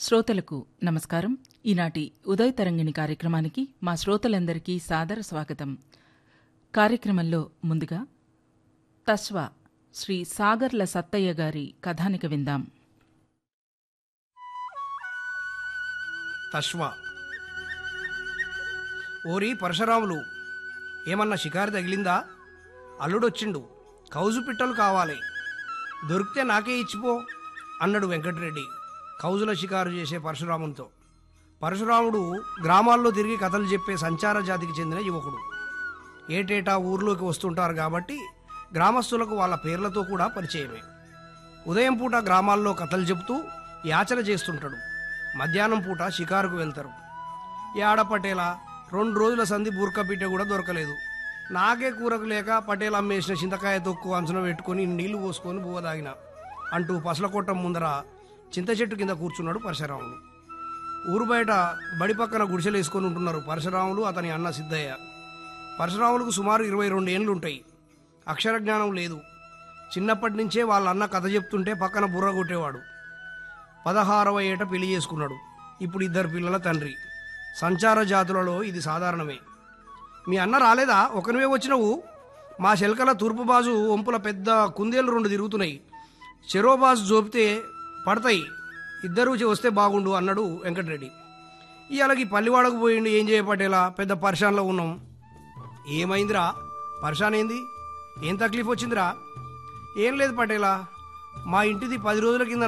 శ్రోతలకు నమస్కారం ఈనాటి ఉదయ తరంగిణి కార్యక్రమానికి మా శ్రోతలందరికీ సాదర స్వాగతం కార్యక్రమంలో ముందుగా తస్వా శ్రీ సాగర్ల సత్తయ్య గారి కథానిక విందాం తశ్వ ఓరి పరశురాములు ఏమన్నా షికారు తగిలిందా అల్లుడొచ్చిండు కౌజు పిట్టలు కావాలి దొరికితే నాకే ఇచ్చిపో అన్నాడు వెంకటరెడ్డి కౌజుల షికారు చేసే పరశురామునితో పరశురాముడు గ్రామాల్లో తిరిగి కథలు చెప్పే సంచార జాతికి చెందిన యువకుడు ఏటేటా ఊర్లోకి వస్తుంటారు కాబట్టి గ్రామస్తులకు వాళ్ళ పేర్లతో కూడా పరిచయమే ఉదయం పూట గ్రామాల్లో కథలు చెబుతూ యాచన చేస్తుంటాడు మధ్యాహ్నం పూట షికారుకు వెళ్తారు యాడ పటేలా రెండు రోజుల సంధి బూర్క పిట్ట కూడా దొరకలేదు నాకే కూరకు లేక పటేల్ అమ్మేసిన చింతకాయ తొక్కు అంచున పెట్టుకొని నీళ్లు పోసుకొని బువ్వ తాగిన అంటూ పసలకొట్టం ముందర చింత చెట్టు కింద కూర్చున్నాడు పరశురాముడు ఊరు బయట బడి పక్కన గుడిసెలు వేసుకొని ఉంటున్నారు పరశురాములు అతని అన్న సిద్ధయ్య పరశురాములకు సుమారు ఇరవై రెండు ఏండ్లు ఉంటాయి అక్షర జ్ఞానం లేదు చిన్నప్పటి నుంచే వాళ్ళ అన్న కథ చెప్తుంటే పక్కన బుర్ర కొట్టేవాడు పదహారవ ఏట పెళ్లి చేసుకున్నాడు ఇప్పుడు ఇద్దరు పిల్లల తండ్రి సంచార జాతులలో ఇది సాధారణమే మీ అన్న రాలేదా ఒకనివే వచ్చినవు మా శెల్కల తూర్పు బాజు వంపుల పెద్ద కుందేలు రెండు తిరుగుతున్నాయి చెరో బాజు జోపితే పడతాయి ఇద్దరూ వస్తే బాగుండు అన్నాడు వెంకటరెడ్డి ఇవాళకి పల్లివాడకు పోయిండు ఏం చేయపట్టేలా పెద్ద పరిశాన్లో ఉన్నాం ఏమైందిరా పరిశాన్ ఏంది ఏం తక్లీఫ్ వచ్చిందిరా ఏం లేదు పటేలా మా ఇంటిది పది రోజుల కింద